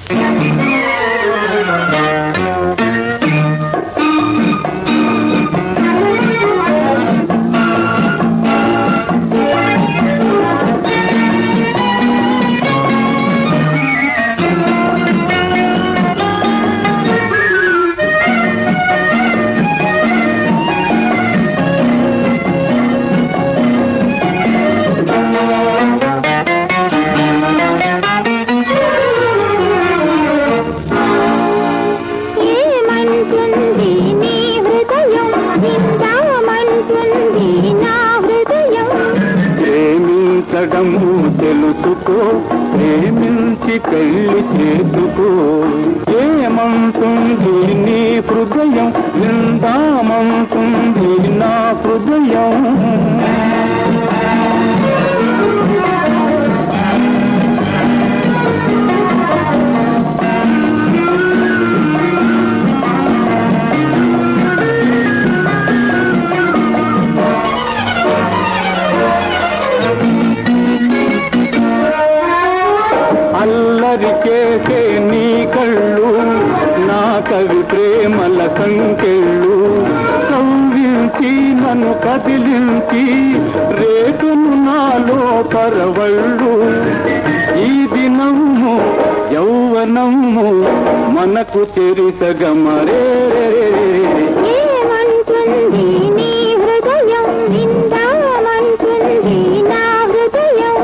ఏమంటుంది నీ హృదయం విందామంటుంది నా హృదయం ప్రేమించడము తెలుసుకో ప్రేమించి పెళ్లి చేసుకో ఏమంటుంది నీ హృదయం విందామంటుంది నా హృదయం అల్లరి చేసే నీ కళ్ళు నా కవి ప్రేమల సంకెళ్ళు కవ్వించి నన్ను కదిలించి రేటును నాలో పరవళ్ళు ఈ దినము యౌవనము మనకు చెరిసగమరే ఏమంటుంది నీ హృదయం విందామంటుంది నా హృదయం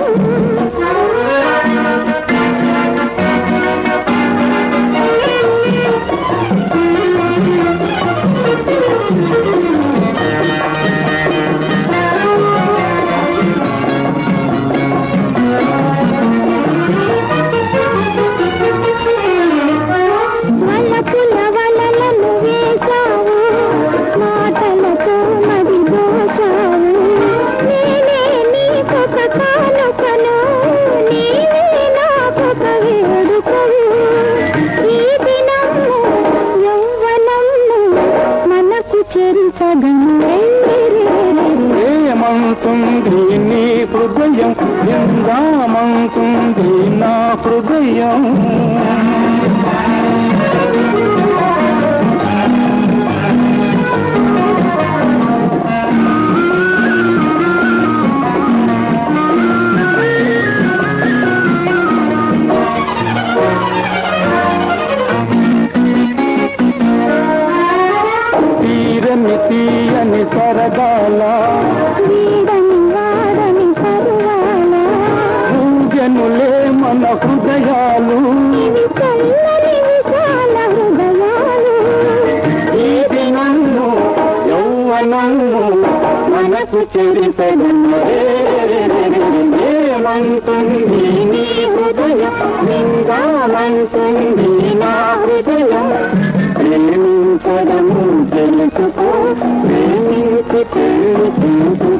వలపుల వలలను వేశావు మాటలతో మది దోచావు నేనే నీకొక కానుకను నీవే నాకొక వేడుకవు ఈ దినము యౌవనము మనకు చెరిసగము ఏమంటుంది నీ హృదయం ఎందామంటుంది నా హృదయం తీరని తీయని సరదాల వీడని వాడని పరువాల పూజనులే మన హృదయాలు ఇవి చల్లని విశాల హృదయాలు ఈ దినము యౌవనము మనకు చెరిసగమేమంటుంది నీ హృదయం నిందామంటుంది నా హృదయం ప్రేమించడము తెలుసుకో ప్రేమించి పెళ్లి చేసుకో